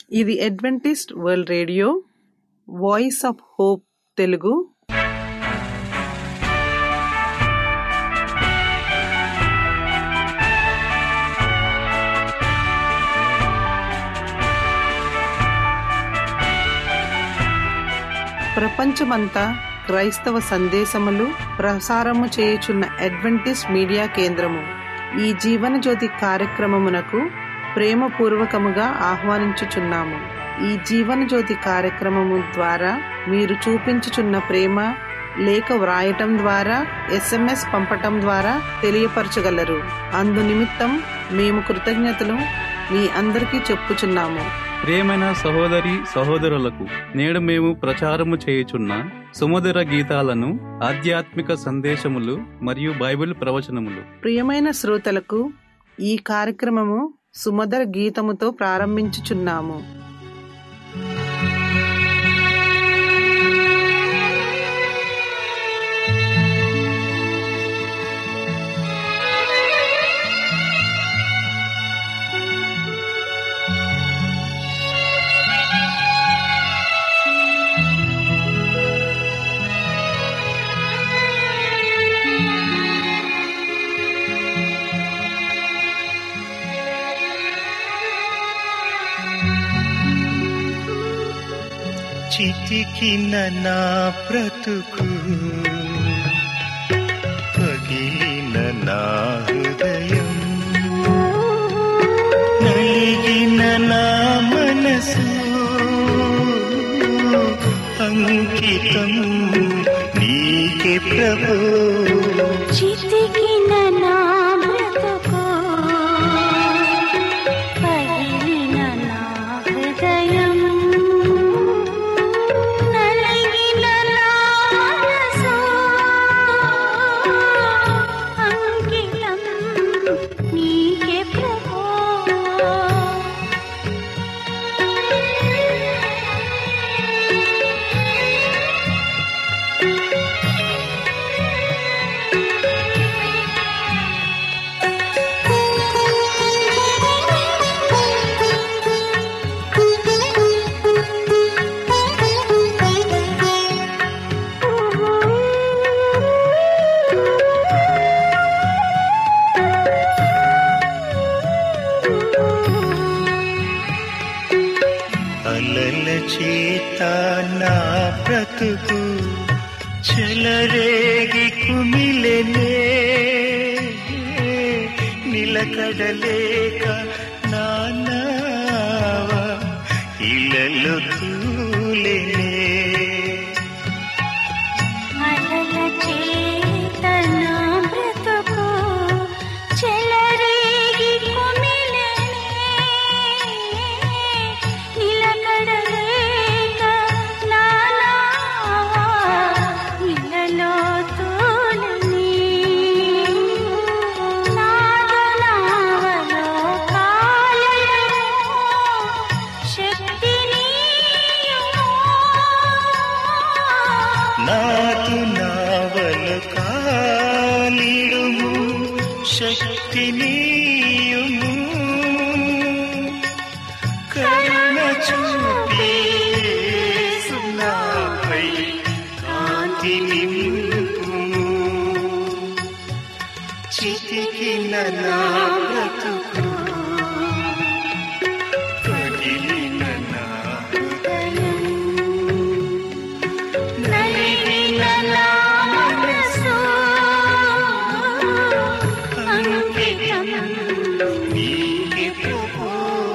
ఇది Adventist world radio voice of hope Telugu ప్రపంచమంతా క్రైస్తవ సందేశములు ప్రసారము చేయుచున్న అడ్వెంటిస్ట్ మీడియా కేంద్రము ఈ జీవన జ్యోతి కార్యక్రమమునకు ప్రేమపూర్వకముగా ఆహ్వానించుచున్నాము ఈ జీవన జ్యోతి కార్యక్రమము ద్వారా మీరు చూపించుచున్న ప్రేమ లేఖ వ్రాయటం ద్వారా ఎస్ఎంఎస్ పంపటం ద్వారా తెలియపరచగలరు అందు నిమిత్తం మేము కృతజ్ఞతలు మీ అందరికీ చెప్పుచున్నాము ప్రియమైన సహోదరి సహోదరులకు నేడు మేము ప్రచారము చేయుచున్న సుమధుర గీతాలను ఆధ్యాత్మిక సందేశములు మరియు బైబిల్ ప్రవచనములు ప్రియమైన శ్రోతలకు ఈ కార్యక్రమము సుమధుర గీతముతో ప్రారంభించుచున్నాము చితికిన నా బ్రతుకు పగిలిన నా హృదయం నలిగిన నా మనసు అంకితం నీకే ప్రభు చితికిన నా బ్రతుకు పగిలిన నా హృదయం నలిగిన నా మనసు అంకితం నీకే ప్రభు అలల చేత నా బ్రతుకు చెలరేగి కుమిలెనే నిలకడలేక నానావ ఇళ్ళలో తూలెనే అలల చేతన బ్రతుకు చెలరేగి కుమిలెనే నిలకడలేక నానావా ఇలలో తూలని నాదనావలో కాలము శక్తిని నాదు నావలు కాలిడుము శక్తినీయుము కరుణ చూపి సున్నాపై కాంతి నింపుము చితికిన నా బ్రతుకు పగిలిన నా హృదయం నలిగిన నా మనసు అంకితం నీకే ప్రభు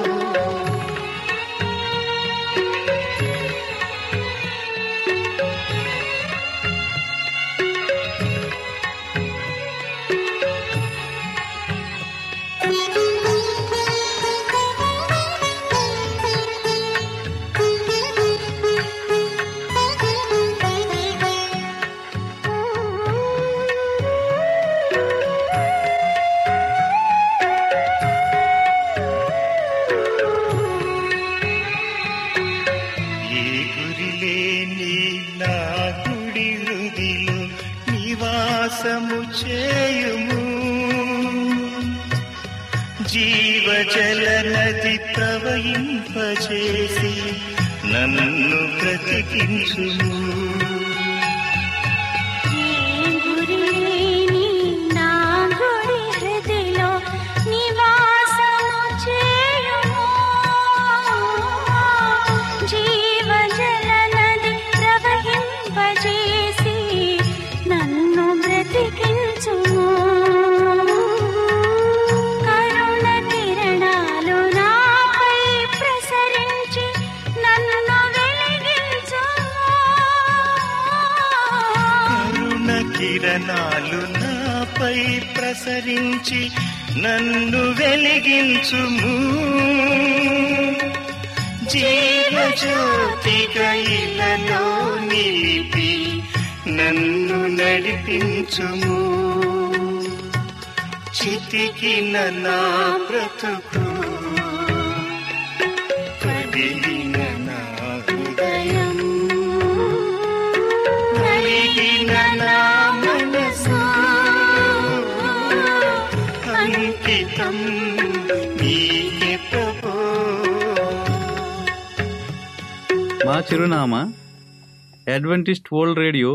ఏ గురిలేని నా గుడి హృదిలో నివాసము చేయుము జీవజల నది ప్రవహింపచేసి నన్ను బ్రతికించుము గురిలేని నా గుడి హృదిలో నివాసము చేయుము జీవజల నది ప్రవహింపజేసి నన్ను బ్రతికించుము కరుణ కిరణాలు నాపై ప్రసరించి నన్ను వెలిగించుము కరుణ కిరణాలు నాపై ప్రసరించి నన్ను వెలిగించుము జీవజ్యోతిగా ఇలలో నిలిపి నన్ను నడిపించుము చితికిన నా బ్రతుకు కదిలిన నా హృదయం కలిగిన నా మనసు అంకితం నీకే ప్రభు మా చిరునామా Adventist world radio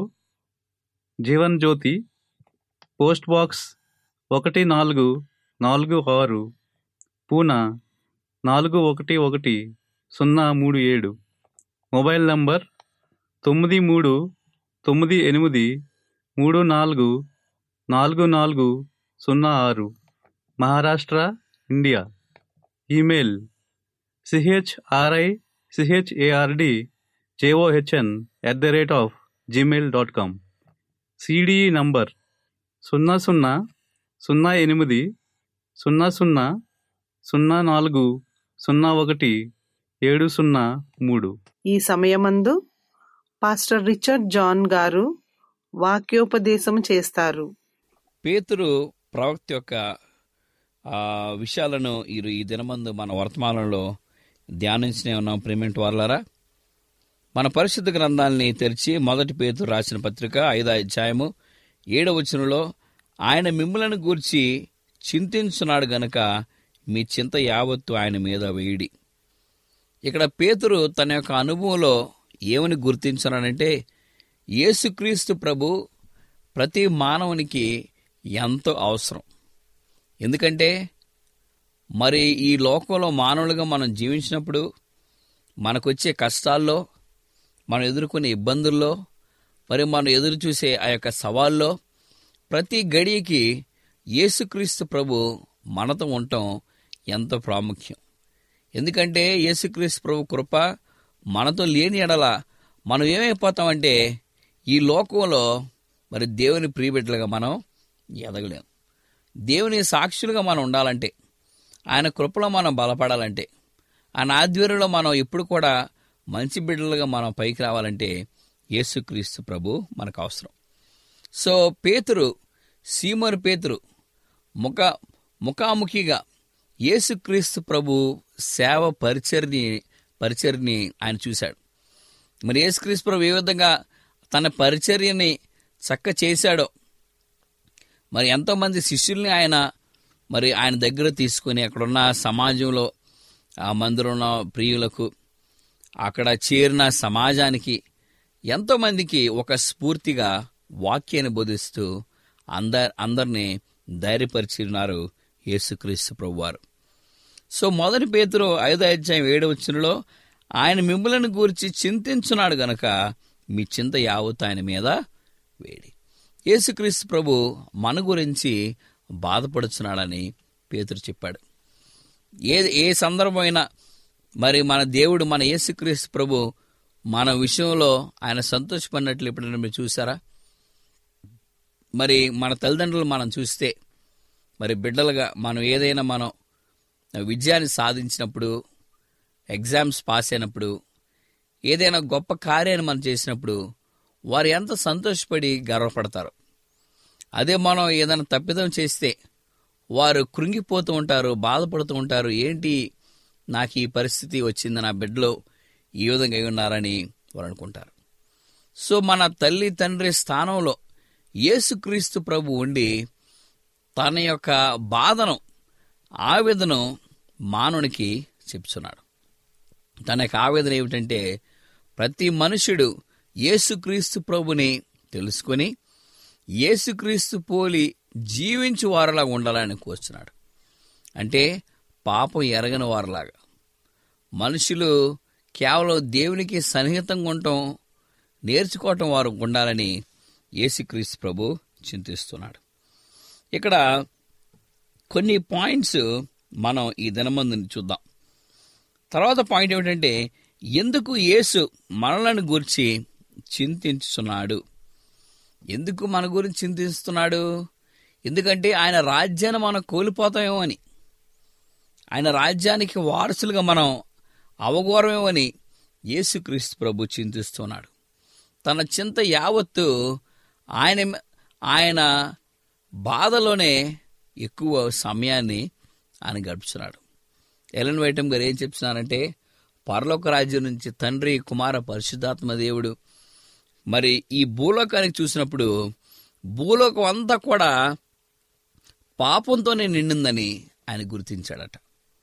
Jeevan Jyothi post box ఒకటి నాలుగు నాలుగు ఆరు పూనా నాలుగు ఒకటి ఒకటి సున్నా మూడు ఏడు మొబైల్ నంబర్ తొమ్మిది మూడు తొమ్మిది ఎనిమిది మూడు నాలుగు నాలుగు నాలుగు సున్నా ఆరు Maharashtra India email C H R I C H A R D J O H N at the rate of Gmail dot com C D E number సున్నా సున్నా సున్నా ఎనిమిది సున్నా సున్నా సున్నా నాలుగు సున్నా ఒకటి ఏడు సున్నా మూడు ఈ సమయమందు పాస్టర్ రిచర్డ్ జాన్ గారు వాక్యోపదేశం చేస్తారు పేతురు ప్రవక్త యొక్క ఆ, విషయాలను ఈ ఈ దినమందు మన వర్తమానంలో ధ్యానించనే ఉన్నాం ప్రేమెంట్ వార్లారా మన పరిశుద్ధ గ్రంథాలని తెరిచి మొదటి పేతురు రాసిన పత్రిక ఐదో అధ్యాయము ఏడవ వచనంలో ఆయన మిమ్మలను గూర్చి చింతించున్నాడు గనక మీ చింత యావత్తు ఆయన మీద వేయడి ఇక్కడ పేతురు తన యొక్క అనుభవంలో ఏమని గుర్తించున్నాడంటే యేసుక్రీస్తు ప్రభు ప్రతి మానవునికి ఎంతో అవసరం ఎందుకంటే మరి ఈ లోకంలో మానవులుగా మనం జీవించినప్పుడు మనకొచ్చే కష్టాల్లో మనం ఎదుర్కొనే ఇబ్బందుల్లో మరి మనం ఎదురు చూసే ఆ యొక్క సవాల్లో ప్రతి గడియకి యేసుక్రీస్తు ప్రభు మనతో ఉండటం ఎంతో ప్రాముఖ్యం ఎందుకంటే యేసుక్రీస్తు ప్రభు కృప మనతో లేని ఎడల మనం ఏమైపోతామంటే ఈ లోకంలో మరి దేవుని ప్రియబిడ్డలుగా మనం ఎదగలేం దేవుని సాక్షులుగా మనం ఉండాలంటే ఆయన కృపలో మనం బలపడాలంటే ఆయన ఆధ్వర్యంలో మనం ఎప్పుడు కూడా మంచి బిడ్డలుగా మనం పైకి రావాలంటే యేసుక్రీస్తు ప్రభు మనకు అవసరం సో పేతురు సీమరు పేతురు ముఖ ముఖాముఖిగా యేసుక్రీస్తు ప్రభు సేవ పరిచర్ని పరిచర్ని ఆయన చూశాడు మరి యేసుక్రీస్తు ప్రభు ఏ విధంగా తన పరిచర్యని చక్క చేశాడో మరి ఎంతోమంది శిష్యుల్ని ఆయన మరి ఆయన దగ్గర తీసుకొని అక్కడున్న సమాజంలో ఆ మందిరంలో ప్రియులకు అక్కడ చేరిన సమాజానికి ఎంతోమందికి ఒక స్ఫూర్తిగా వాక్యాన్ని బోధిస్తూ అందర్ అందరినీ ధైర్యపరిచినారు యేసుక్రీస్తు ప్రభువారు సో మొదటి పేతురు ఐదో అధ్యాయం ఏడవ వచనంలో ఆయన మిమ్మలను గూర్చి చింతించున్నాడు గనక మీ చింత యావత్తు ఆయన మీద వేడి యేసుక్రీస్తు ప్రభు మన గురించి బాధపడుచున్నాడని పేతురు చెప్పాడు ఏ ఏ సందర్భమైనా మరి మన దేవుడు మన యేసుక్రీస్తు ప్రభు మన విషయంలో ఆయన సంతోషపడినట్లు ఎప్పుడైనా మీరు చూసారా మరి మన తల్లిదండ్రులు మనం చూస్తే మరి బిడ్డలుగా మనం ఏదైనా మనం విజయాన్ని సాధించినప్పుడు ఎగ్జామ్స్ పాస్ అయినప్పుడు ఏదైనా గొప్ప కార్యాన్ని మనం చేసినప్పుడు వారు ఎంత సంతోషపడి గర్వపడతారు అదే మనం ఏదైనా తప్పిదం చేస్తే వారు కృంగిపోతూ ఉంటారు బాధపడుతూ ఉంటారు ఏంటి నాకు ఈ పరిస్థితి వచ్చింది నా బిడ్డలో ఈ విధంగా అయి ఉన్నారని వారు అనుకుంటారు సో మన తల్లి తండ్రి స్థానంలో యేసుక్రీస్తు ప్రభు ఉండి తన యొక్క బాధను ఆవేదను మానవునికి చెప్తున్నాడు తన యొక్క ఆవేదన ఏమిటంటే ప్రతి మనుషుడు యేసుక్రీస్తు ప్రభుని తెలుసుకొని యేసుక్రీస్తు పోలి జీవించు వారిలా ఉండాలని కోరుచున్నాడు అంటే పాపం ఎరగని వారిలాగా మనుషులు కేవలం దేవునికి సన్నిహితంగా ఉండటం నేర్చుకోవటం వారు ఉండాలని యేసుక్రీస్తు ప్రభు చింతిస్తున్నాడు ఇక్కడ కొన్ని పాయింట్స్ మనం ఈ దినమందు చూద్దాం తర్వాత పాయింట్ ఏమిటంటే ఎందుకు యేసు మనలను గురించి చింతించుతున్నాడు ఎందుకు మన గురించి చింతిస్తున్నాడు ఎందుకంటే ఆయన రాజ్యాన్ని మనం కోల్పోతామేమో అని ఆయన రాజ్యానికి వారసులుగా మనం అవగోరమేమో అని యేసుక్రీస్తు ప్రభు చింతిస్తున్నాడు తన చింత యావత్తు ఆయన ఆయన బాధలోనే ఎక్కువ సమయాన్ని ఆయన గడుపుతున్నాడు ఎలన్ వైటం గారు ఏం చెప్తున్నారంటే పరలోక రాజ్యం నుంచి తండ్రి కుమార పరిశుద్ధాత్మ దేవుడు మరి ఈ భూలోకానికి చూసినప్పుడు భూలోకం అంతా కూడా పాపంతోనే నిండిందని ఆయన గుర్తించాడట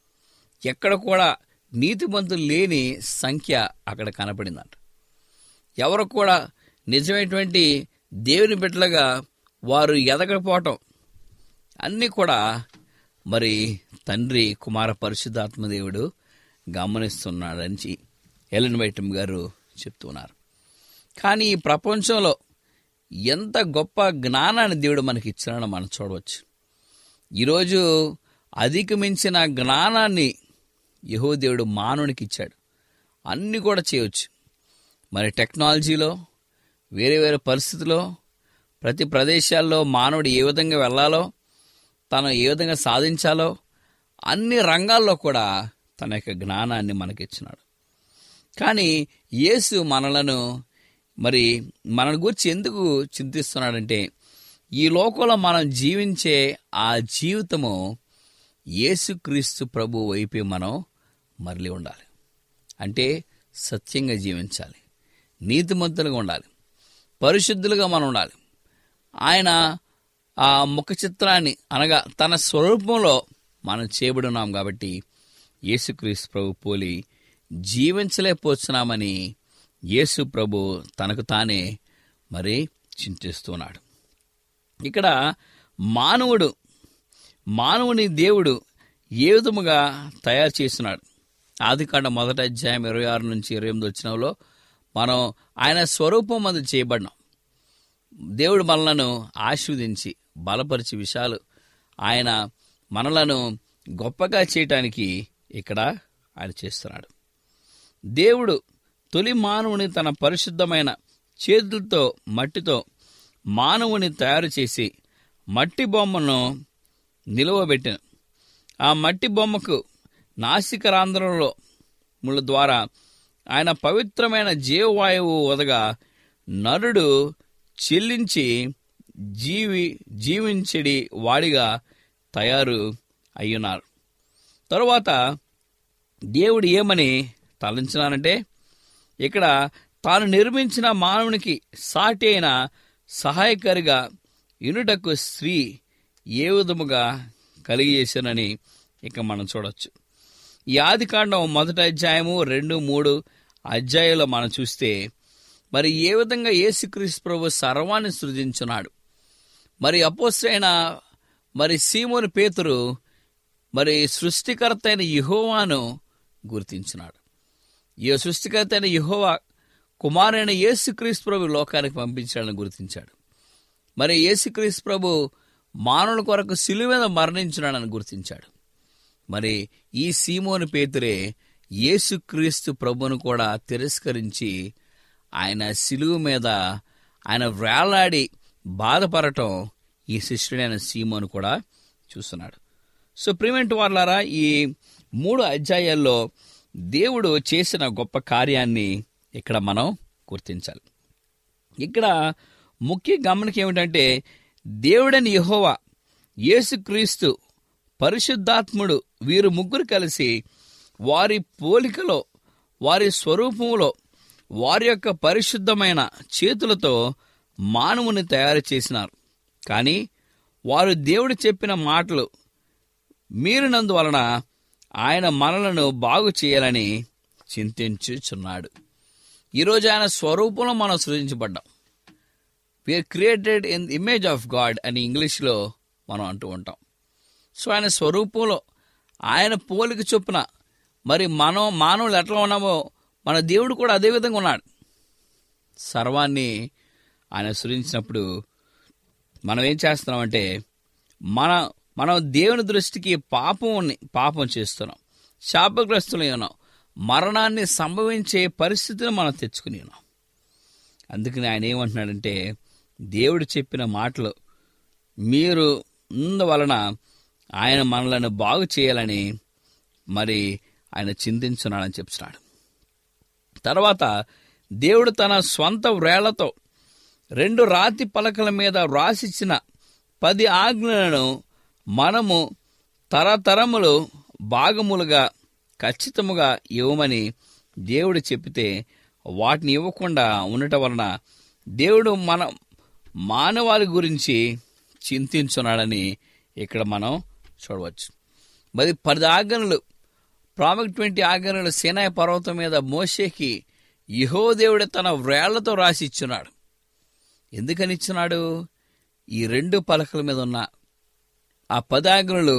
ఎక్కడ కూడా నీతిమంతులు లేని సంఖ్య అక్కడ కనపడిందంట ఎవరు కూడా నిజమైనటువంటి దేవుని బిడ్డలుగా వారు ఎదగకపోవటం అన్నీ కూడా మరి తండ్రి కుమార పరిశుద్ధాత్మ దేవుడు గమనిస్తున్నాడని ఎలన్ వైటమ్ గారు చెప్తున్నారు కానీ ఈ ప్రపంచంలో ఎంత గొప్ప జ్ఞానాన్ని దేవుడు మనకి ఇచ్చినాడో మనం చూడవచ్చు ఈరోజు అధిగమించిన జ్ఞానాన్ని యహో దేవుడు మానవునికి ఇచ్చాడు అన్నీ కూడా చేయవచ్చు మరి టెక్నాలజీలో వేరే వేరే పరిస్థితుల్లో ప్రతి ప్రదేశాల్లో మానవుడు ఏ విధంగా వెళ్ళాలో తను ఏ విధంగా సాధించాలో అన్ని రంగాల్లో కూడా తన యొక్క జ్ఞానాన్ని మనకిచ్చినాడు కానీ యేసు మనలను మరి మన గురించి ఎందుకు చింతిస్తున్నాడంటే ఈ లోకంలో మనం జీవించే ఆ జీవితము యేసుక్రీస్తు ప్రభు వైపే మనం మరలి ఉండాలి అంటే సత్యంగా జీవించాలి నీతిమంతులుగా ఉండాలి పరిశుద్ధులుగా మనం ఉండాలి ఆయన ఆ ముఖ చిత్రాన్ని అనగా తన స్వరూపంలో మనం చేయబడి ఉన్నాం కాబట్టి యేసుక్రీస్తు ప్రభు పోలి జీవించలేకపోతున్నామని యేసు ప్రభు తనకు తానే మరి చింతిస్తున్నాడు ఇక్కడ మానవుడు మానవుని దేవుడు ఏ విధముగా తయారు చేస్తున్నాడు ఆదికాండ మొదటి అధ్యాయం ఇరవై ఆరు నుంచి ఇరవై ఎనిమిది వచ్చినలో మనం ఆయన స్వరూపం మంది చేయబడినాం దేవుడు మనలను ఆశీర్వదించి బలపరిచి విషయాలు ఆయన మనలను గొప్పగా చేయటానికి ఇక్కడ ఆయన చేస్తున్నాడు దేవుడు తొలి మానవుని తన పరిశుద్ధమైన చేతులతో మట్టితో మానవుని తయారు చేసి మట్టి బొమ్మను నిలువబెట్టిన ఆ మట్టి బొమ్మకు నాసికరాంధ్రంలో ముళ్ళ ద్వారా ఆయన పవిత్రమైన జీవవాయువు వదగా నరుడు చెల్లించి జీవి జీవించడి వాడిగా తయారు అయ్యున్నారు తరువాత దేవుడు ఏమని తలంచినానంటే ఇక్కడ తాను నిర్మించిన మానవునికి సాటి అయిన సహాయకారిగా ఇనుటకు స్త్రీ ఏ విధముగా కలిగజేశానని ఇక మనం చూడొచ్చు ఈ ఆదికాండం మొదటి అధ్యాయము రెండు మూడు అధ్యాయంలో మనం చూస్తే మరి ఏ విధంగా యేసుక్రీస్తు ప్రభు సర్వాన్ని సృజించున్నాడు మరి అపోసైన మరి సీమోని పేతురు మరి సృష్టికర్త అయిన యహోవాను గుర్తించినాడు ఈ సృష్టికర్త అయిన యహోవా కుమారైన యేసుక్రీస్తు ప్రభు లోకానికి పంపించాడని గుర్తించాడు మరి యేసుక్రీస్తు ప్రభు మానవుల కొరకు సిలువ మీద మరణించినాడని గుర్తించాడు మరి ఈ సీమోని పేతురే యేసుక్రీస్తు ప్రభును కూడా తిరస్కరించి ఆయన సిలువ మీద ఆయన వేలాడి బాధపడటం ఈ శిష్యుడైన సీమోను కూడా చూస్తున్నాడు సో ప్రివెంట్ వాళ్ళారా ఈ మూడు అధ్యాయాల్లో దేవుడు చేసిన గొప్ప కార్యాన్ని ఇక్కడ మనం గుర్తించాలి ఇక్కడ ముఖ్య గమనిక ఏమిటంటే దేవుడని యహోవా యేసుక్రీస్తు పరిశుద్ధాత్ముడు వీరు ముగ్గురు కలిసి వారి పోలికలో వారి స్వరూపంలో వారి యొక్క పరిశుద్ధమైన చేతులతో మానవుని తయారు చేసినారు కానీ వారు దేవుడు చెప్పిన మాటలు మీరినందువలన ఆయన మనలను బాగు చేయాలని చింతించుచున్నాడు ఈరోజు ఆయన స్వరూపంలో మనం సృజించబడ్డాం we are created in image of God అని ఇంగ్లీష్లో మనం అంటూ ఉంటాం సో ఆయన స్వరూపంలో ఆయన పోలిక చొప్పున మరి మనం మానవులు ఎట్లా ఉన్నామో మన దేవుడు కూడా అదే విధంగా ఉన్నాడు సర్వాన్ని ఆయన సృజించినప్పుడు మనం ఏం చేస్తున్నామంటే మన మనం దేవుని దృష్టికి పాపం పాపం చేస్తున్నాం శాపగ్రస్తులై ఉన్నాం మరణాన్ని సంభవించే పరిస్థితిని మనం తెచ్చుకుని ఉన్నాం అందుకని ఆయన ఏమంటున్నాడంటే దేవుడు చెప్పిన మాటలు మీరు వలన ఆయన మనలను బాగు చేయాలని మరి ఆయన చింతించున్నాడని చెప్తున్నాడు తర్వాత దేవుడు తన స్వంత వ్రేళ్లతో రెండు రాతి పలకల మీద వ్రాసిచ్చిన పది ఆజ్ఞలను మనము తరతరములు భాగములుగా ఖచ్చితముగా ఇవ్వమని దేవుడు చెప్పితే వాటిని ఇవ్వకుండా ఉండటం వలన దేవుడు మన మానవాళి గురించి చింతించున్నాడని ఇక్కడ మనం చూడవచ్చు మరి పది ఆజ్ఞలు ప్రాముఖ్యమైన ఆజ్ఞలు సేనాయ పర్వతం మీద మోషేకి యహో దేవుడు తన వ్రేళ్లతో రాసి ఇచ్చున్నాడు ఎందుకని ఇచ్చున్నాడు ఈ రెండు పలకల మీద ఉన్న ఆ పదాజ్ఞలు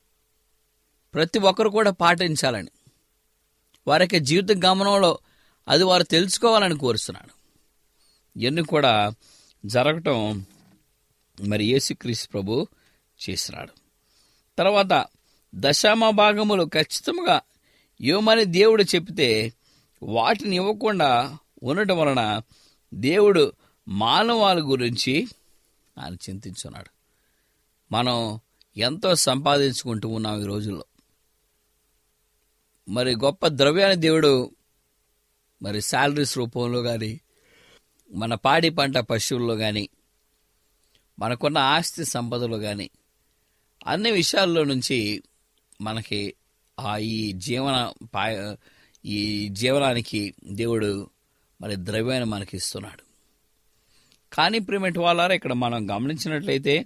ప్రతి ఒక్కరు కూడా పాటించాలని వారి యొక్క జీవిత గమనంలో అది వారు తెలుసుకోవాలని కోరుస్తున్నాడు ఇవన్నీ కూడా జరగటం మరి యేసుక్రీస్తు ప్రభు చేసినాడు తర్వాత దశామ భాగములు ఖచ్చితంగా ఇవ్వమని దేవుడు చెప్తే వాటిని ఇవ్వకుండా ఉండటం వలన దేవుడు మానవాళి గురించి ఆయన చింతించున్నాడు మనం ఎంతో సంపాదించుకుంటూ ఉన్నాం ఈ రోజుల్లో మరి గొప్ప ద్రవ్యాన్ని దేవుడు మరి శాలరీస్ రూపంలో కానీ మన పాడి పంట పశువుల్లో కానీ మనకున్న ఆస్తి సంపదలో కానీ అన్ని విషయాల్లో నుంచి మనకి ఆ ఈ జీవన పా ఈ జీవనానికి దేవుడు మరి ద్రవ్యాన్ని మనకి ఇస్తున్నాడు కానీ ప్రిమెంట్ వాళ్ళారా ఇక్కడ మనం గమనించినట్లయితే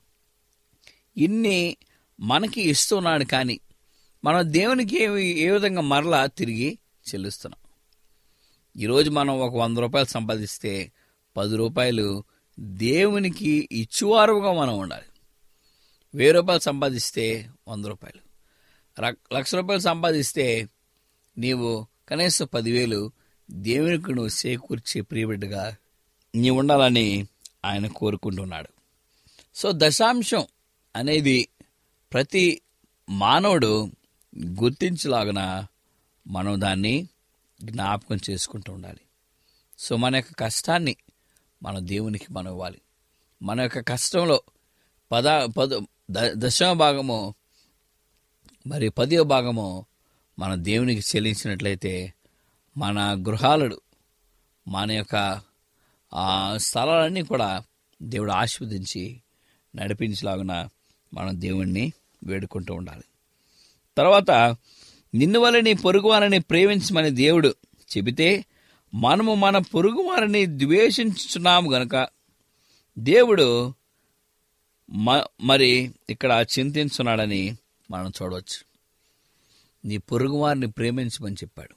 ఇన్ని మనకి ఇస్తున్నాడు కానీ మనం దేవునికి ఏ ఏ విధంగా మరలా తిరిగి చెల్లిస్తున్నాం ఈరోజు మనం ఒక వంద రూపాయలు సంపాదిస్తే పది రూపాయలు దేవునికి ఇచ్చువారుగా మనం ఉండాలి వెయ్యి రూపాయలు సంపాదిస్తే వంద రూపాయలు ర- లక్ష రూపాయలు సంపాదిస్తే నీవు కనీసం పదివేలు దేవునికి నువ్వు చేకూర్చే ప్రియబిడ్డగా నీ ఉండాలని ఆయన కోరుకుంటున్నాడు సో దశాంశం అనేది ప్రతి మానవుడు గుర్తించలాగిన మనం దాన్ని జ్ఞాపకం చేసుకుంటూ ఉండాలి సో మన యొక్క కష్టాన్ని మన దేవునికి మనం ఇవ్వాలి మన యొక్క కష్టంలో పద పద ద- దశమ భాగము మరి పదో భాగము మన దేవునికి చెల్లించినట్లయితే మన గృహాలు మన యొక్క ఆ స్థలాలన్నీ కూడా దేవుడు ఆశీర్వదించి నడిపించలాగున మనం దేవుణ్ణి వేడుకుంటూ ఉండాలి తర్వాత నిన్ను వల్ల నీ పొరుగువారిని ప్రేమించమని దేవుడు చెబితే మనము మన పొరుగువారిని ద్వేషించుచున్నాము గనక దేవుడు మ- మరి ఇక్కడ చింతించున్నాడని మనం చూడవచ్చు నీ పొరుగువారిని ప్రేమించమని చెప్పాడు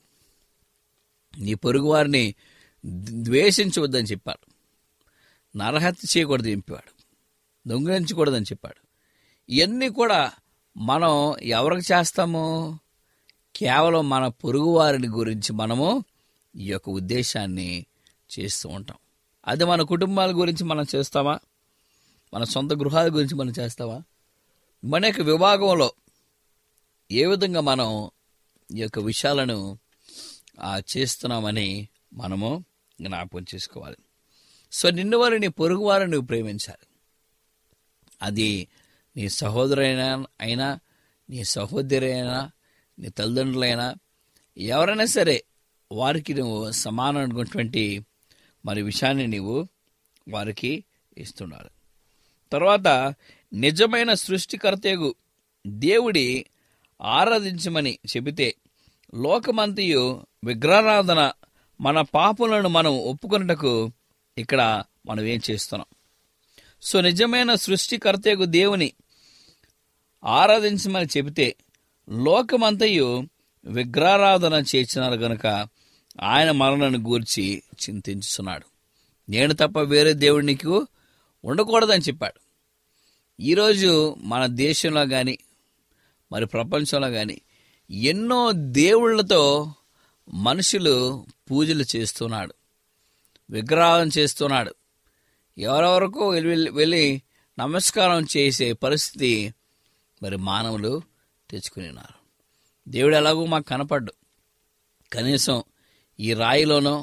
నీ పొరుగువారిని ద్వేషించవద్దని చెప్పాడు నరహత్య చేయకూడదు చెప్పాడు దొంగిలించకూడదని చెప్పాడు ఇవన్నీ కూడా మనం ఎవరికి చేస్తాము కేవలం మన పొరుగువారిని గురించి మనము ఈ యొక్క ఉద్దేశాన్ని చేస్తూ ఉంటాం అది మన కుటుంబాల గురించి మనం చేస్తామా మన సొంత గృహాల గురించి మనం చేస్తావా మన యొక్క విభాగంలో ఏ విధంగా మనం ఈ యొక్క విషయాలను ఆ, చేస్తున్నామని మనము జ్ఞాపకం చేసుకోవాలి సో నిన్ను వారు నీ పొరుగు వారిని నువ్వు ప్రేమించాలి అది నీ సహోదరైనా అయినా నీ సహోదరి అయినా నీ తల్లిదండ్రులైనా ఎవరైనా సరే వారికి నువ్వు సమానమైనటువంటి మరి విషయాన్ని నీవు వారికి ఇస్తున్నాడు తర్వాత నిజమైన సృష్టికర్తయగు దేవుడి ఆరాధించమని చెబితే లోకమంతయు విగ్రహారాధన మన పాపలను మనం ఒప్పుకొనుటకు ఇక్కడ మనం ఏం చేస్తున్నాం సో నిజమైన సృష్టికర్తయగు దేవుని ఆరాధించమని చెబితే లోకమంతయు విగ్రహారాధన చేసినారు గనుక ఆయన మరణను గూర్చి చింతించుతున్నాడు నేను తప్ప వేరే దేవుడు నీకు ఉండకూడదని చెప్పాడు ఈరోజు మన దేశంలో కానీ మరి ప్రపంచంలో కానీ ఎన్నో దేవుళ్ళతో మనుషులు పూజలు చేస్తున్నాడు విగ్రహాలను చేస్తున్నాడు ఎవరెవరికో వెళ్ళి వెళ్ళి నమస్కారం చేసే పరిస్థితి మరి మానవులు తెచ్చుకున్నారు దేవుడు ఎలాగో మాకు కనపడ్డు కనీసం ఈ రాయిలోనో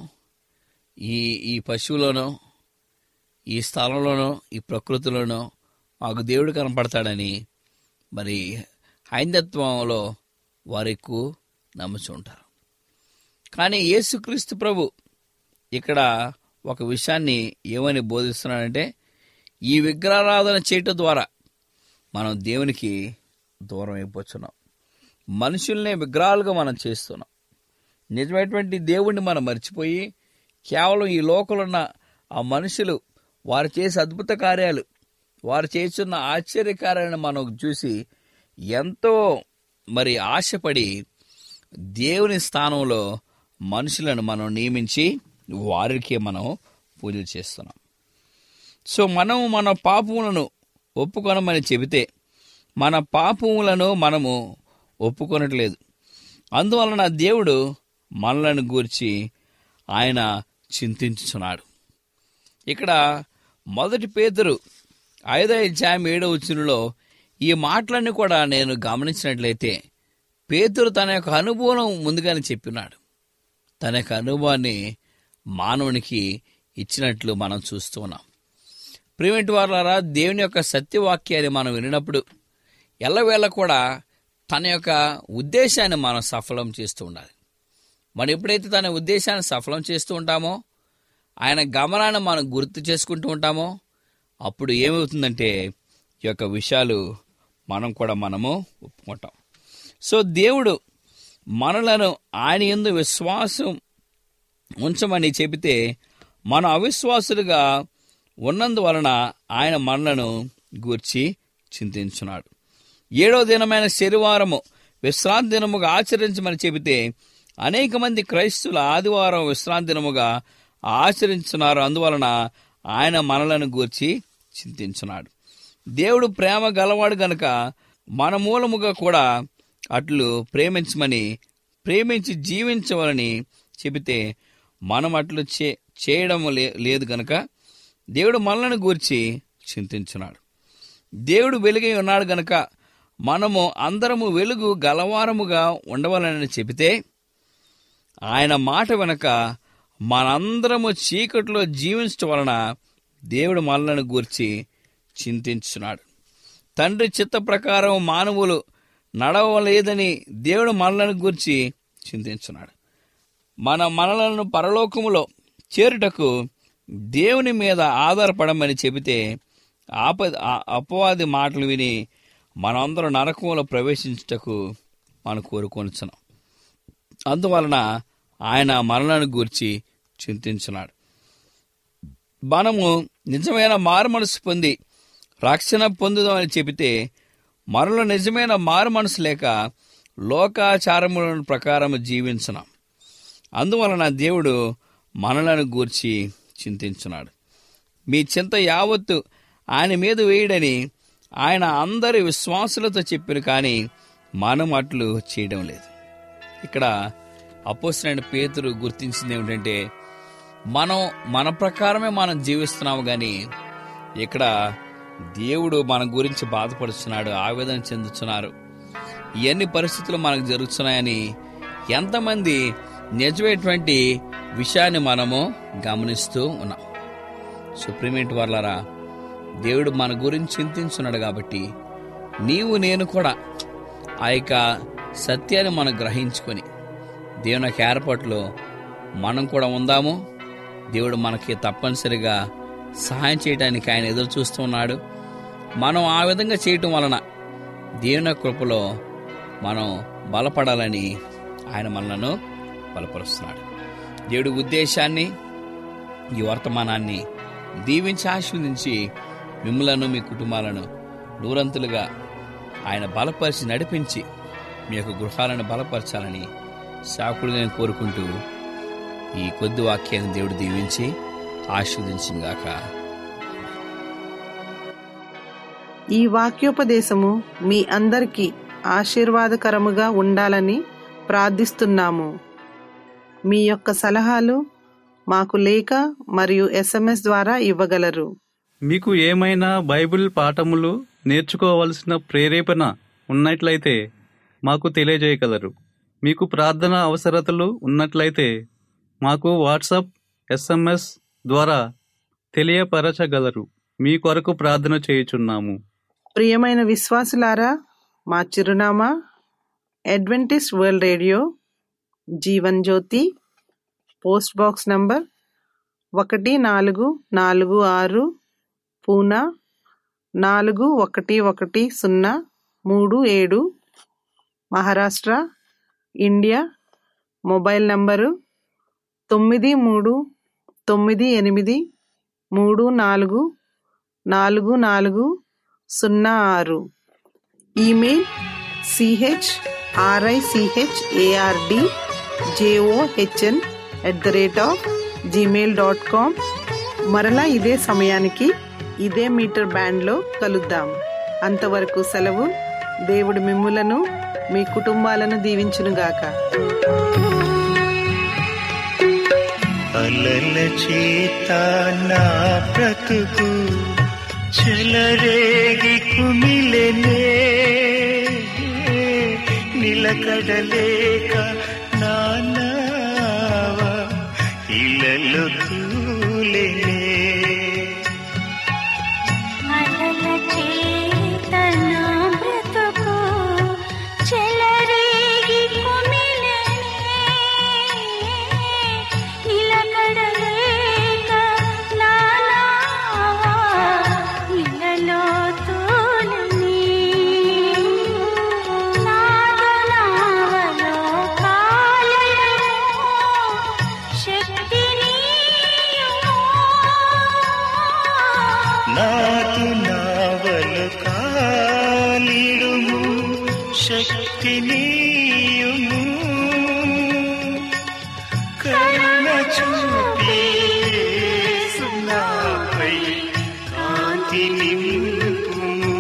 ఈ ఈ పశువులోనో ఈ స్థలంలోనో ఈ ప్రకృతిలోనో మాకు దేవుడు కనపడతాడని మరి హైందత్వంలో వారు ఎక్కువ నమ్ముచుంటారు కానీ యేసుక్రీస్తు ప్రభు ఇక్కడ ఒక విషయాన్ని ఏమని బోధిస్తున్నాడంటే ఈ విగ్రహారాధన చేయటం ద్వారా మనం దేవునికి దూరం అయిపోతున్నాం మనుషుల్నే విగ్రహాలుగా మనం చేస్తున్నాం నిజమైనటువంటి దేవుణ్ణి మనం మర్చిపోయి కేవలం ఈ లోకంలో ఉన్న ఆ మనుషులు వారు చేసే అద్భుత కార్యాలు వారు చేస్తున్న ఆశ్చర్య కార్యాలను మనం చూసి ఎంతో మరి ఆశపడి దేవుని స్థానంలో మనుషులను మనం నియమించి వారికి మనం పూజలు చేస్తున్నాం సో మనం మన పాపములను ఒప్పుకొనమని చెబితే మన పాపములను మనము ఒప్పుకొనట్లేదు అందువలన దేవుడు మనలను గూర్చి ఆయన చింతించుచున్నాడు ఇక్కడ మొదటి పేదరు ఐదో అధ్యాయం ఏడో వచ్చినలో ఈ మాటలన్నీ కూడా నేను గమనించినట్లయితే పేతురు తన యొక్క అనుభవం ముందుగానే చెప్పినాడు తన యొక్క అనుభవాన్ని మానవునికి ఇచ్చినట్లు మనం చూస్తున్నాం ప్రివెంట్ వారులారా దేవుని యొక్క సత్యవాక్యాన్ని మనం వినినప్పుడు ఎల్లవేళ కూడా తన యొక్క ఉద్దేశాన్ని మనం సఫలం చేస్తూ ఉండాలి మనం ఎప్పుడైతే తన ఉద్దేశాన్ని సఫలం చేస్తూ ఉంటామో ఆయన గమనాన్ని మనం గుర్తు చేసుకుంటూ ఉంటామో అప్పుడు ఏమవుతుందంటే ఈ యొక్క విషయాలు మనం కూడా మనము ఒప్పుకుంటాం సో దేవుడు మనలను ఆయన ఎందు విశ్వాసం ఉంచమని చెబితే మన అవిశ్వాసులుగా ఉన్నందువలన ఆయన మనలను గూర్చి చింతించున్నాడు ఏడో దినమైన శనివారము విశ్రాంతి దినముగా ఆచరించమని చెబితే అనేక మంది క్రైస్తువుల ఆదివారం విశ్రాంతి దినముగా ఆచరించున్నారు అందువలన ఆయన మనలను గూర్చి చింతించున్నాడు దేవుడు ప్రేమ గలవాడు గనుక మన మూలముగా కూడా అట్లు ప్రేమించమని ప్రేమించి జీవించవలని చెబితే మనం అట్లు చే చేయడం లే- లేదు గనుక దేవుడు మనలను గూర్చి చింతించున్నాడు దేవుడు వెలుగై ఉన్నాడు గనుక మనము అందరము వెలుగు గలవారముగా ఉండవాలని చెబితే ఆయన మాట వెనక మనందరము చీకట్లో జీవించడం వలన దేవుడు మనలను గూర్చి చింతించున్నాడు తండ్రి చిత్త ప్రకారం మానవులు నడవలేదని దేవుడు మనలను గూర్చి చింతించున్నాడు మన మనలను పరలోకములో చేరుటకు దేవుని మీద ఆధారపడమని చెబితే ఆప ఆ- అపవాది మాటలు విని మనందరం నరకంలో ప్రవేశించుటకు మనం కోరుకొనిచున్నాం అందువలన ఆయన మరణాన్ని గూర్చి చింతించున్నాడు మనము నిజమైన మారు మనసు పొంది రక్షణ పొందుదామని చెబితే మనలో నిజమైన మారు మనసు లేక లోకాచారముల ప్రకారం జీవించున్నాం అందువలన దేవుడు మనలను గూర్చి చింతించున్నాడు మీ చింత యావత్తు ఆయన మీద వేయడని ఆయన అందరి విశ్వాసులతో చెప్పారు కానీ మనం అట్లు చేయడం లేదు ఇక్కడ అపోసిన పేతురు గుర్తించింది ఏమిటంటే మనం మన ప్రకారమే మనం జీవిస్తున్నాము కానీ ఇక్కడ దేవుడు మన గురించి బాధపడుతున్నాడు ఆవేదన చెందుతున్నారు ఇవన్నీ పరిస్థితులు మనకు జరుగుతున్నాయని ఎంతమంది నిజమైనటువంటి విషయాన్ని మనము గమనిస్తూ ఉన్నాం సుప్రీమేట్ వర్లరా దేవుడు మన గురించి చింతించున్నాడు కాబట్టి నీవు నేను కూడా ఆ యొక్క సత్యాన్ని మనం గ్రహించుకొని దేవుని యొక్క ఏర్పాటులో మనం కూడా ఉందాము దేవుడు మనకి తప్పనిసరిగా సహాయం చేయడానికి ఆయన ఎదురు చూస్తూ ఉన్నాడు మనం ఆ విధంగా చేయటం వలన దేవుని యొక్క కృపలో మనం బలపడాలని ఆయన మనలను బలపరుస్తున్నాడు దేవుడి ఉద్దేశాన్ని ఈ వర్తమానాన్ని దీవించి ఆశీర్వదించి మిమ్మలను మీ కుటుంబాలను నూరంతులుగా ఆయన బలపరిచి నడిపించి మీ యొక్క గృహాలను బలపరచాలని సాకుడుగా నేను కోరుకుంటూ ఈ కొద్ది వాక్యాన్ని దేవుడు దీవించి ఆశీర్వదించిందాక ఈ వాక్యోపదేశము మీ అందరికీ ఆశీర్వాదకరముగా ఉండాలని ప్రార్థిస్తున్నాము మీ యొక్క సలహాలు మాకు లేఖ మరియు ఎస్ఎంఎస్ ద్వారా ఇవ్వగలరు మీకు ఏమైనా బైబిల్ పాఠములు నేర్చుకోవలసిన ప్రేరేపణ ఉన్నట్లయితే మాకు తెలియజేయగలరు మీకు ప్రార్థన అవసరతలు ఉన్నట్లయితే మాకు వాట్సాప్ ఎస్ఎంఎస్ ద్వారా తెలియపరచగలరు మీ కొరకు ప్రార్థన చేయుచున్నాము ప్రియమైన విశ్వాసులారా మా చిరునామా Adventist world radio Jeevan Jyothi post box number ఒకటి నాలుగు నాలుగు ఆరు పూనా నాలుగు ఒకటి ఒకటి సున్నా మూడు ఏడు మహారాష్ట్ర ఇండియా మొబైల్ నంబరు తొమ్మిది మూడు తొమ్మిది ఎనిమిది మూడు నాలుగు నాలుగు నాలుగు సున్నా ఆరు email C H R I C H A R D J O H N at the rate of Gmail dot com మరలా ఇదే సమయానికి ఇదే మీటర్ బ్యాండ్లో కలుద్దాం అంతవరకు సెలవు దేవుడు మిమ్ములను మీ కుటుంబాలను దీవించునుగాక అలల చేత నా బ్రతుకు చెలరేగి కుమిలెనే నిలకడలేక నానావ ఇలలో తూలెనే అలల చేతన బ్రతుకు చెలరేగి కుమిలెనే నిలకడలేక నానావా ఇలలో తోలని నాదనావలో కాలయము శక్తిని నాదు నావలు కాలిడుము శక్తినీయుము కరుణ చూపి సున్నాపై కాంతి నింపుము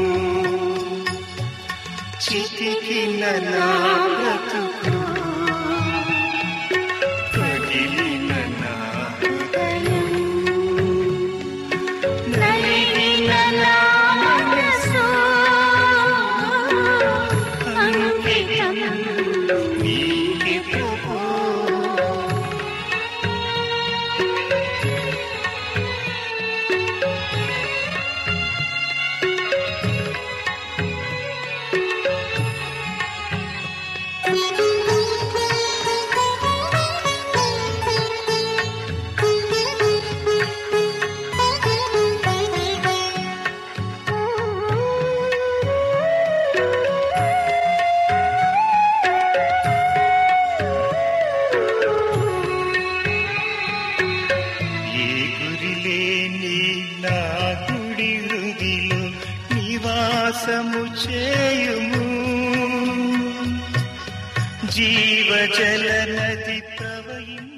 చితికిన నా బ్రతుకు పగిలిన నా హృదయం నలిగిన నా మనసు అంకితం నీకే ప్రభు ఏ గురిలేని నా గుడి హృదిలో నివాసము చేయుము జీవజల నది ప్రవహించు